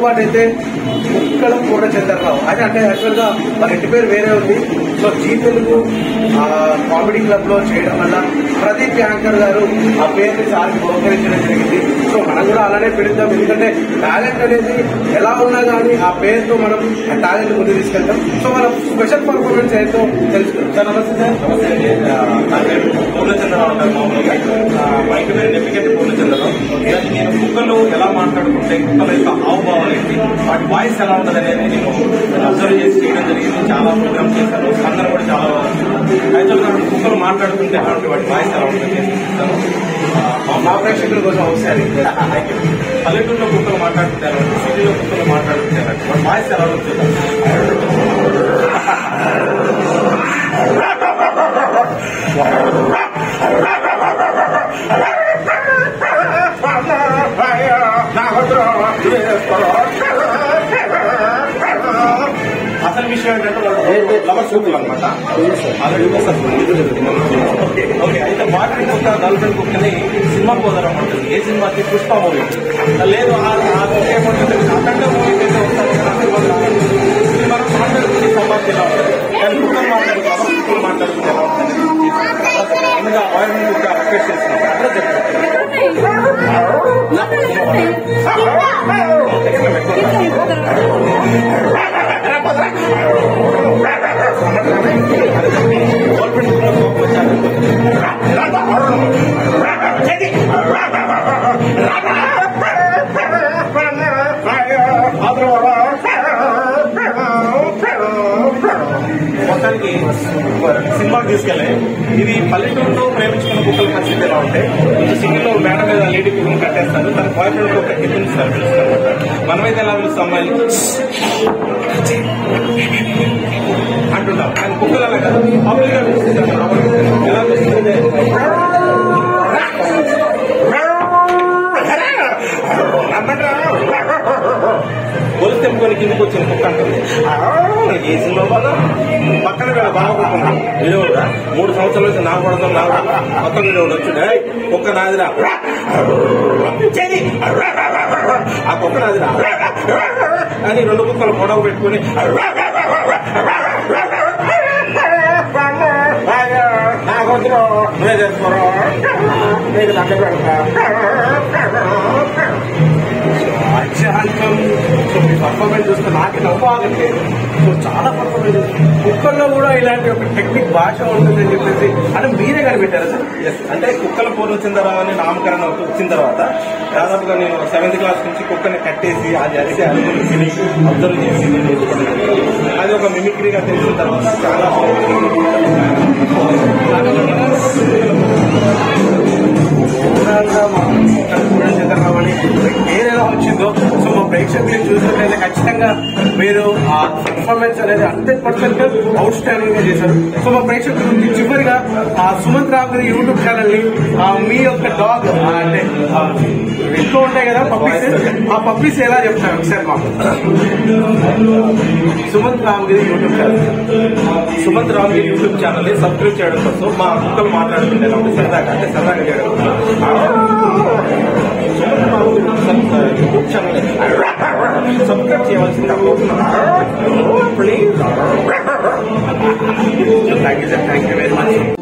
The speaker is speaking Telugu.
పాటు అయితే కుక్కల పూట చంద్రరావు అని అంటే యాక్చువల్ గా వాళ్ళ ఇంటి పేరు వేరే ఉంది సో జీ తెలుగు ఆ, కామెడీ క్లబ్ లో చేయడం వల్ల ప్రదీప్ యాంకర్ గారు ఆ పేరుని చాలా బహుకరించడం జరిగింది సో మనం కూడా అలానే పెడతాం ఎందుకంటే టాలెంట్ అనేది ఎలా ఉన్నా కానీ ఆ పేరుతో మనం ఆ టాలెంట్ ముందు తీసుకెళ్తాం సో మన స్పెషల్ పర్ఫార్మెన్స్ ఏంటో తెలుసుకుంటాం సార్ నమస్తే సార్ నమస్తే అండి ఆ, నా పేరు పూర్ణచంద్రరావు అంటారు మామూలుగా ఆ, మా ఇంటి పేరు నెప్పికెట్టి పూర్ణచంద్రరావు నేను కుక్కలు ఎలా మాట్లాడుకుంటే కుక్కల యొక్క హావభావాలు ఏంటి వాటి వాయిస్ ఎలా ఉంటుంది అనేది నేను అబ్జర్వ్ చేసి చేయడం జరిగింది చాలా ప్రోగ్రామ్ చేశాను స్పందన కూడా చాలా అయితే కుక్కలు మాట్లాడుకుంటే అలాంటి వాటి వాయిస్ ఎలా ఉంటుంది చేసి చూస్తాను. ఆ, మా మా ప్రేక్షకుల కోసం ఒకసారి పల్లెటూరులో కుక్కలు మాట్లాడుతుంటారు సిటీలో కుక్కలు మాట్లాడుతుంటారు వాటి వాయిస్ ఎలా ఉంటుంది అసలు విషయం ఏంటంటే వాళ్ళు లవర్ కుక్కలు అనమాట ఆల్రెడీ ఓకే ఓకే అయితే వాటిని కుక్క గర్ల్ ఫ్రెండ్ కుక్కని సినిమా పోదాం ఉంటుంది ఏ సినిమాకి పుష్ప మూవీ లేదు ఆ ఆ కుక్క ఏమంటుంది అక్కడ మూవీ అయితే వస్తారు కదా, సినిమాకి రావాలి. ఇది మనం మాట్లాడుకునే సంబంధం ఎలా ఉంటుంది కానీ కుక్కలు మాట్లాడుకోవాలి కుక్కలు మాట్లాడుకుంటే ఎలా ఉంటుంది ముందుగా ఆయిల్ కుక్క రిక్వెస్ట్ చేస్తున్నాం అడ్రస్ చెప్పండి మొత్తానికి సినిమాకి తీసుకెళ్ళి ఇది పల్లెటూరులో ప్రేమించుకున్న కుక్కల పరిస్థితి ఎలా ఉంటే సింగిల్ లో మేడం మీద లేడీ కుక్కలు కట్టేస్తారు తన బాయ్ ఫ్రెండ్ ఒక పిలుస్తారు పిలుస్తారు మనమైతే ఎలా పిలుస్తాం అమ్మాయిని అంటున్నాం కానీ కుక్కలు అలా కాదు పబ్లిక్ గా పిలుస్తారు ఎలా పిలుస్తుంది గొలుసు తెంపుకొని కిందకి వచ్చిన కుక్క అంటుంది నాకు ఏ సినిమా బాగా పక్కన వీళ్ళ బాగా కుక్క ఉంది విజయవాడ మూడు సంవత్సరాల నుంచి నాకు పడతాం నాకు మొత్తం విజయవాడ వచ్చాడు "ఏయ్, కుక్క నాదిరా చెయ్యి. ఆ కుక్క నాదిరా అని రెండు కుక్కలు గొడవ పెట్టుకుని నాకొద్దు నువ్వే చేసుకోరు నీకు దండ పెడతా ఆధ్యాత్మికం సో మీ పర్ఫార్మెన్స్ చూస్తే నాకు నవ్వాలంటే సో చాలా పర్ఫార్మెన్స్ కుక్కల్లో కూడా ఇలాంటి ఒక టెక్నిక్ భాష ఉంటుందని చెప్పేసి అంటే మీరే కనిపెట్టారా సార్ Yes. అంటే కుక్కల పూర్వచంద్రరావు అని నామకరణం వచ్చిన తర్వాత దాదాపుగా నేను సెవెంత్ క్లాస్ నుంచి కుక్కని కట్టేసి అది అరిసే అనుకుని తిని అబ్జర్వ్ చేసి నేను నేర్చుకోవడం జరిగింది. అది ఒక మిమిక్రీగా తెలిసిన తర్వాత చాలా ఓవరాల్గా మా కనుగోలు చంద్రరావు అని పేరు ఎలా వచ్చిందో సో మా ప్రేక్షకులు చూసినట్లయితే ఖచ్చితంగా మీరు ఆ పర్ఫార్మెన్స్ అనేది హండ్రెడ్ పర్సెంట్ అవుట్ స్టాండింగ్ గా చేశారు సో మా ప్రేక్షకులు చివరిగా ఆ సుమంత్ రావు గారి యూట్యూబ్ ఛానల్ ని ఆ మీ యొక్క డాగ్ అంటే ఆ ఇంట్లో ఉంటాయి కదా పప్పీస్ ఆ పప్పీస్ ఎలా చెప్తారు ఒకసారి మాకు సుమంత్ రావు గారి యూట్యూబ్ ఛానల్ సుమంత్ రావు గారి యూట్యూబ్ ఛానల్ ని సబ్స్క్రైబ్ చేయడం కోసం మా కుక్కలు మాట్లాడుతుంటే సరదాగా అంటే సరదాగా చేయడం సుమంత్ రావు గారి యూట్యూబ్ ఛానల్ సబ్స్క్రైబ్ చేయవలసింది please thank you sir thank you very much